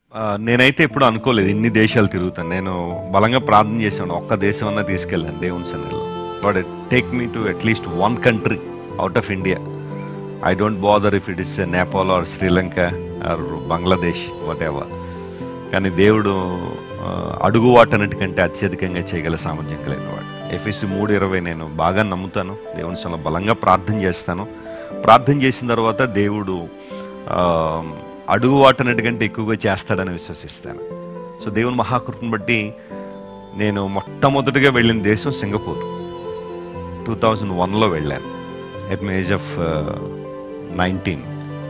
ఆ, నేనైతే ఎప్పుడు అనుకోలేదు ఇన్ని దేశాలు తిరుగుతాను నేను బలంగా ప్రార్థన చేశాను ఒక్క దేశం అన్నా తీసుకెళ్ళాను దేవుని సన్నిధిలో Lord take me to at least one country out of India I don't bother if it is Nepal or Sri Lanka or Bangladesh what ever కానీ దేవుడు ఆ, అడుగు వాటన్నిటికంటే అత్యధికంగా చేయగల సామర్థ్యం కలిగిన వాడు ఎఫ్ఎస్సి మూడు ఇరవై నేను బాగా నమ్ముతాను దేవుని చాలా బలంగా ప్రార్థన చేస్తాను ప్రార్థన చేసిన తర్వాత దేవుడు ఆ, అడుగు వాటన్నిటికంటే ఎక్కువగా చేస్తాడని విశ్వసిస్తాను సో దేవుని మహాకృపను బట్టి నేను మొట్టమొదటిగా వెళ్ళిన దేశం సింగపూర్ టూ థౌజండ్ వన్లో వెళ్ళాను at my age of nineteen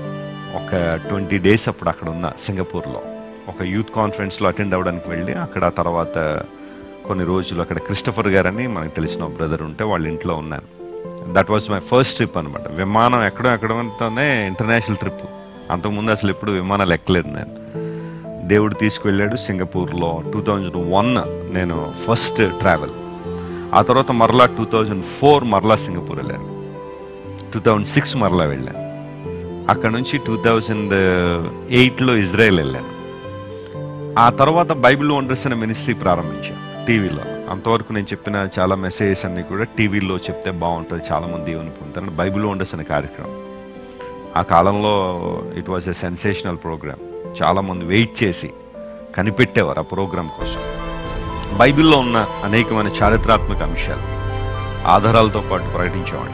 ఒక ట్వంటీ డేస్ అప్పుడు అక్కడ ఉన్న సింగపూర్లో ఒక యూత్ కాన్ఫరెన్స్లో అటెండ్ అవ్వడానికి వెళ్ళి అక్కడ ఆ తర్వాత కొన్ని రోజులు అక్కడ క్రిస్టఫర్ గారని మనకు తెలిసిన బ్రదర్ ఉంటే వాళ్ళ ఇంట్లో ఉన్నాను that was my first trip అనమాట విమానం ఎక్కడో ఎక్కడంతోనే ఇంటర్నేషనల్ ట్రిప్ అంతకుముందు అసలు ఎప్పుడు విమానాలు ఎక్కలేదు నేను దేవుడు తీసుకువెళ్ళాడు సింగపూర్లో టూ థౌజండ్ వన్ నేను ఫస్ట్ ట్రావెల్ ఆ తర్వాత మరలా టూ థౌజండ్ ఫోర్ మరలా సింగపూర్ వెళ్ళాను టూ థౌజండ్ సిక్స్ మరలా వెళ్ళాను అక్కడ నుంచి టూ థౌజండ్ ఎయిట్లో ఇజ్రాయెల్ వెళ్ళాను ఆ తర్వాత బైబిల్ వండర్స్ అనే మినిస్ట్రీ ప్రారంభించాను టీవీలో అంతవరకు నేను చెప్పిన చాలా మెసేజెస్ అన్ని కూడా టీవీలో చెప్తే బాగుంటుంది చాలా మంది దేవుని పొందుతారు బైబిల్ వండర్స్ అనే కార్యక్రమం ఆ కాలంలో it was a sensational programme చాలామంది వెయిట్ చేసి కనిపెట్టేవారు ఆ ప్రోగ్రామ్ కోసం బైబిల్లో ఉన్న అనేకమైన చారిత్రాత్మక అంశాలు ఆధారాలతో పాటు ప్రకటించేవాడిని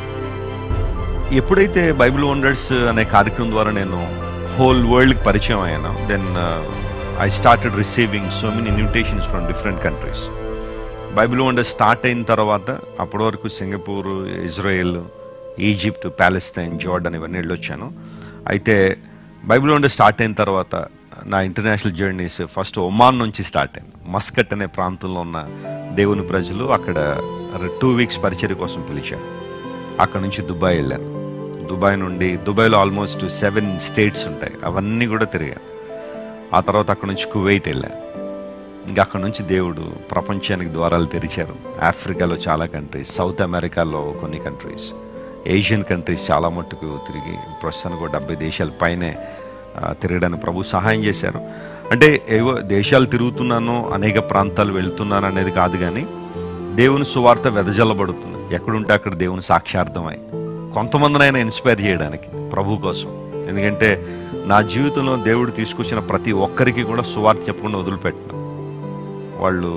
ఎప్పుడైతే బైబిల్ వండర్స్ అనే కార్యక్రమం ద్వారా నేను హోల్ వరల్డ్కి పరిచయం అయ్యాను then I started receiving so many invitations from different countries Bible wonders start అయిన తర్వాత అప్పటి వరకు Singapore Israel Egypt Palestine Jordan ఇవన్నీ వెళ్ళొచ్చాను అయితే బైబిల్ వండర్ స్టార్ట్ అయిన తర్వాత నా ఇంటర్నేషనల్ జర్నీస్ ఫస్ట్ ఒమాన్ నుంచి స్టార్ట్ అయింది మస్కట్ అనే ప్రాంతంలో ఉన్న దేవుని ప్రజలు అక్కడ టూ వీక్స్ పరిచర్య కోసం పిలిచారు అక్కడ నుంచి దుబాయ్ వెళ్ళాను దుబాయ్ నుండి దుబాయ్లో ఆల్మోస్ట్ సెవెన్ స్టేట్స్ ఉంటాయి అవన్నీ కూడా తిరిగాను ఆ తర్వాత అక్కడ నుంచి కువైట్ వెళ్ళాను ఇంకా అక్కడ నుంచి దేవుడు ప్రపంచానికి ద్వారాలు తెరిచారు ఆఫ్రికాలో చాలా కంట్రీస్ సౌత్ అమెరికాలో కొన్ని కంట్రీస్ ఏషియన్ కంట్రీస్ చాలా మట్టుకు తిరిగి ప్రస్తుతానికి ఒక డెబ్బై దేశాల పైనే ఆ, తిరగడానికి ప్రభు సహాయం చేశారు అంటే ఏవో దేశాలు తిరుగుతున్నాను అనేక ప్రాంతాలు వెళ్తున్నాను అనేది కాదు కానీ దేవుని సువార్త వెదజల్లబడుతుంది ఎక్కడుంటే అక్కడ దేవుని సాక్షార్థమై కొంతమందినైనా ఇన్స్పైర్ చేయడానికి ప్రభు కోసం ఎందుకంటే నా జీవితంలో దేవుడు తీసుకొచ్చిన ప్రతి ఒక్కరికి కూడా సువార్త చెప్పకుండా వదిలిపెట్టిన వాళ్ళు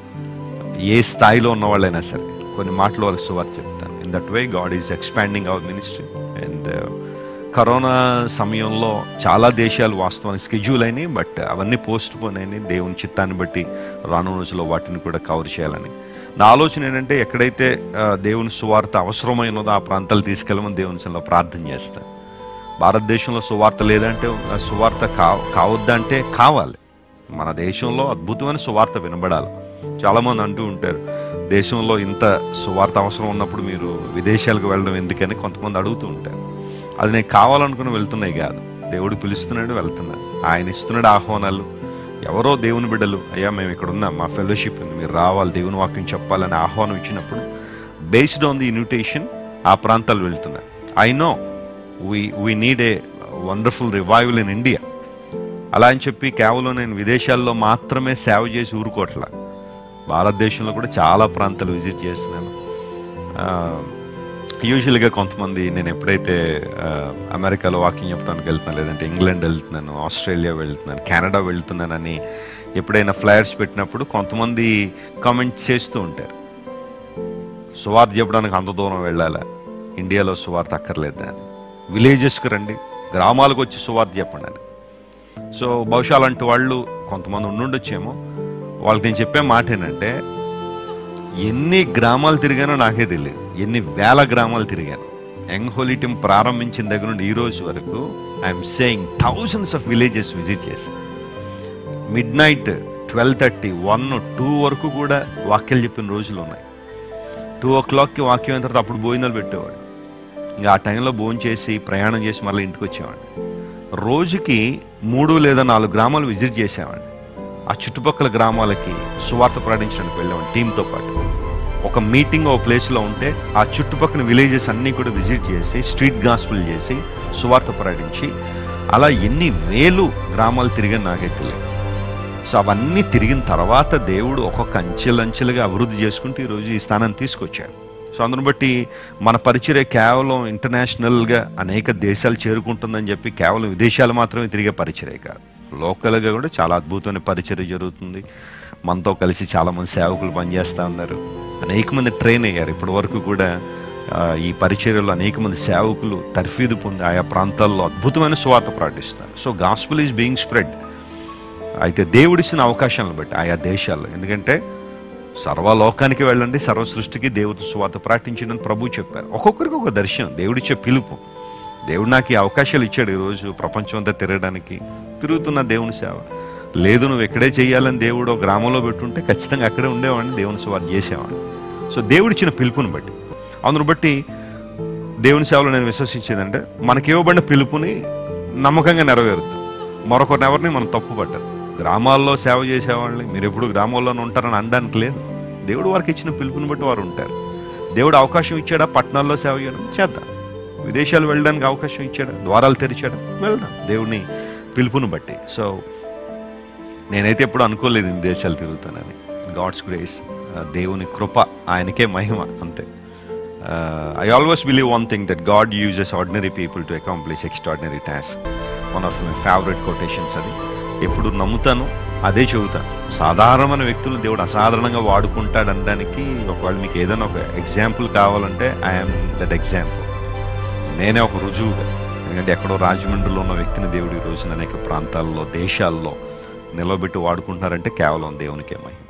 ఏ స్థాయిలో ఉన్న వాళ్ళైనా సరే కొన్ని మాటలు వాళ్ళకి సువార్త చెప్తాను in that way God is expanding our ministry and corona సమయంలో చాలా దేశాలు వాస్తవానికి స్కెడ్యూల్ అయినాయి బట్ అవన్నీ పోస్ట్ పోన్ అయినాయి దేవుని చిత్తాన్ని బట్టి రానున్న రోజుల్లో వాటిని కూడా కవర్ చేయాలని నా ఆలోచన ఏంటంటే ఎక్కడైతే ఆ, దేవుని సువార్త అవసరమైనదో ఆ ప్రాంతాలు తీసుకెళ్ళమని దేవుని సన్నిధిలో ప్రార్థన చేస్తాను భారతదేశంలో సువార్త లేదంటే ఆ సువార్త కా కావద్దంటే కావాలి మన దేశంలో అద్భుతమైన సువార్త వినబడాలి చాలామంది అంటూ ఉంటారు దేశంలో ఇంత సువార్త అవసరం ఉన్నప్పుడు మీరు విదేశాలకు వెళ్ళడం ఎందుకని కొంతమంది అడుగుతూ ఉంటారు అది నేను కావాలనుకుని వెళ్తున్నాయి కాదు దేవుడు పిలుస్తున్నాడు వెళ్తున్నాను ఆయన ఇస్తున్నాడు ఆహ్వానాలు ఎవరో దేవుని బిడ్డలు అయ్యా మేము ఇక్కడ ఉన్నాం మా ఫెలోషిప్ ఉంది మీరు రావాలి దేవుని వాక్యం చెప్పాలని ఆహ్వానం ఇచ్చినప్పుడు బేస్డ్ ఆన్ ది ఇన్విటేషన్ ఆ ప్రాంతాలు వెళ్తున్నాయి I know we we need a wonderful revival in India అలా అని చెప్పి కేవలం నేను విదేశాల్లో మాత్రమే సేవ చేసి ఊరుకోవట్లా భారతదేశంలో కూడా చాలా ప్రాంతాలు విజిట్ చేస్తున్నాను యూజువల్గా కొంతమంది నేను ఎప్పుడైతే ఆ, అమెరికాలో వాకింగ్ చెప్పడానికి వెళ్తున్నాను లేదంటే ఇంగ్లాండ్ వెళ్తున్నాను ఆస్ట్రేలియా వెళ్తున్నాను కెనడా వెళ్తున్నానని ఎప్పుడైనా ఫ్లైయర్స్ పెట్టినప్పుడు కొంతమంది కామెంట్ చేస్తూ ఉంటారు సువార్త చెప్పడానికి అంత దూరం వెళ్ళాలా ఇండియాలో సువార్త అక్కర్లేదా అని విలేజెస్కి రండి గ్రామాలకు వచ్చి సువార్త చెప్పండి అని సో బహుశా అలాంటి వాళ్ళు కొంతమంది ఉండుండొచ్చేమో వాళ్ళకి నేను చెప్పే మాట ఏంటంటే ఎన్ని గ్రామాలు తిరిగానో నాకే తెలియదు ఎన్ని వేల గ్రామాలు తిరిగాను యంగ్ హోలీ టీమ్ ప్రారంభించిన దగ్గర నుండి ఈ రోజు వరకు I'm saying thousands of villages visit చేశాను midnight twelve thirty one two వరకు కూడా వాక్యాలు చెప్పిన రోజులు ఉన్నాయి టూ ఓ క్లాక్కి వాక్యం అయిన తర్వాత అప్పుడు భోజనాలు పెట్టేవాడు ఇంకా ఆ టైంలో భోజనం చేసి ప్రయాణం చేసి మళ్ళీ ఇంటికి వచ్చేవాడిని రోజుకి మూడు లేదా నాలుగు గ్రామాలు విజిట్ చేసేవాడిని ఆ చుట్టుపక్కల గ్రామాలకి సువార్త ప్రకటించడానికి వెళ్ళేవాడిని టీంతో పాటు ఒక మీటింగ్ ఒక ప్లేస్లో ఉంటే ఆ చుట్టుపక్కల విలేజెస్ అన్నీ కూడా విజిట్ చేసి స్ట్రీట్ గాస్పుల్ చేసి సువార్త ప్రకటించి అలా ఎన్ని వేలు గ్రామాలు తిరిగి నాకే తెలియదు సో అవన్నీ తిరిగిన తర్వాత దేవుడు ఒక్కొక్క అంచెలంచెలుగా అభివృద్ధి చేసుకుంటూ ఈరోజు ఈ స్థానాన్ని తీసుకొచ్చాడు సో అందును బట్టి మన పరిచర్య కేవలం ఇంటర్నేషనల్గా అనేక దేశాలు చేరుకుంటుందని చెప్పి కేవలం విదేశాలు మాత్రమే తిరిగే పరిచర్య కాదు లోకల్గా కూడా చాలా అద్భుతమైన పరిచర్య జరుగుతుంది మనతో కలిసి చాలామంది సేవకులు పనిచేస్తూ ఉన్నారు అనేక మంది ట్రైన్ అయ్యారు ఇప్పటి వరకు కూడా ఆ, ఈ పరిచర్యలో అనేక మంది సేవకులు తర్ఫీదు పొంది ఆయా ప్రాంతాల్లో అద్భుతమైన సువార్త ప్రకటిస్తారు so gospel is being spread అయితే దేవుడిచ్చిన అవకాశాలను బట్టి ఆయా దేశాల్లో ఎందుకంటే సర్వలోకానికి వెళ్ళండి సర్వ సృష్టికి దేవుడి సువార్త ప్రకటించడని ప్రభు చెప్పారు ఒక్కొక్కరికి ఒక దర్శనం దేవుడిచ్చే పిలుపు దేవుడు నాకు ఈ అవకాశాలు ఇచ్చాడు ఈరోజు ప్రపంచం అంతా తిరగడానికి తిరుగుతున్న దేవుని సేవ లేదు నువ్వు ఎక్కడే చేయాలని దేవుడు ఒక గ్రామంలో పెట్టుంటే ఖచ్చితంగా అక్కడే ఉండేవాడిని దేవుని సువార్త చేసేవాడిని సో దేవుడిచ్చిన పిలుపుని బట్టి అందును బట్టి దేవుని సేవలో నేను విశ్వసించేదంటే మనకి ఇవ్వబడిన పిలుపుని నమ్మకంగా నెరవేరుతాం మరొకరిని ఎవరిని మనం తప్పు పట్టదు గ్రామాల్లో సేవ చేసేవాళ్ళని మీరు ఎప్పుడు గ్రామాల్లోనే ఉంటారని అనడానికి లేదు దేవుడు వారికి ఇచ్చిన పిలుపుని బట్టి వారు ఉంటారు దేవుడు అవకాశం ఇచ్చాడా పట్టణాల్లో సేవ చేయడం చేద్దాం విదేశాలు వెళ్ళడానికి అవకాశం ఇచ్చాడా ద్వారాలు తెరిచాడా వెళ్దాం దేవుని పిలుపుని బట్టి సో నేనైతే ఎప్పుడు అనుకోలేదు ఇన్ని దేశాలు తిరుగుతానని గాడ్స్ గ్రేస్ దేవుని కృప ఆయనకే మహిమ అంతే I always believe one thing that God uses ordinary people to accomplish extraordinary task one of my favourite quotations అది ఎప్పుడు నమ్ముతాను అదే చెబుతాను సాధారణమైన వ్యక్తులు దేవుడు అసాధారణంగా వాడుకుంటాడు అనడానికి ఒకవేళ మీకు ఏదైనా ఒక ఎగ్జాంపుల్ కావాలంటే ఐఎమ్ దట్ ఎగ్జాంపుల్ నేనే ఒక రుజువుగా ఎందుకంటే ఎక్కడో రాజమండ్రిలో ఉన్న వ్యక్తిని దేవుడు ఈ రోజున అనేక ప్రాంతాల్లో దేశాల్లో నిలబెట్టి వాడుకుంటున్నారంటే కేవలం దేవునికే మహిమ